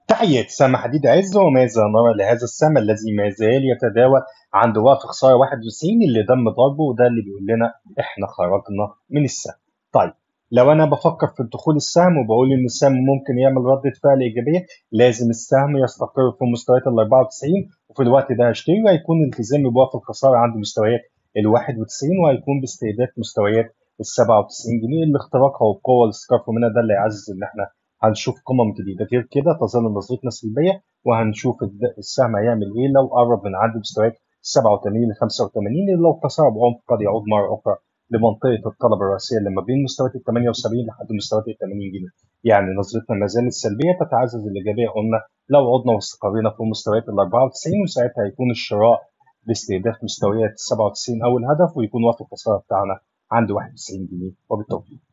تحية سهم حديد عز وماذا نرى لهذا السهم الذي ما زال يتداول عند وقف خسارة 91 اللي تم ضربه وده اللي بيقول لنا احنا خرجنا من السهم. طيب لو انا بفكر في دخول السهم وبقول ان السهم ممكن يعمل ردة فعل ايجابية لازم السهم يستقر في مستويات ال 94 وفي الوقت ده هشتري وهيكون التزامي بوقف الخسارة عند مستويات ال 91 وهيكون باستهداف مستويات ال 97 جنيه اللي اختراقها وبقوة والاستقرار منها ده اللي يعزز ان احنا هنشوف قمم جديدة غير كده تظل نظرتنا سلبية وهنشوف السهم هيعمل ايه لو قرب من عند مستويات 87 ل 85 اللي لو كسرها بعمق قد يعود مرة أخرى لمنطقة الطلب الرئيسية اللي ما بين مستويات ال 78 لحد مستويات ال 80 جنيه يعني نظرتنا ما زالت سلبية تتعزز الإيجابية قلنا لو عدنا واستقرينا في مستويات ال 94 وساعتها هيكون الشراء باستهداف مستويات 97 أول هدف ويكون وقت الخسارة بتاعنا عند 91 جنيه وبالتوفيق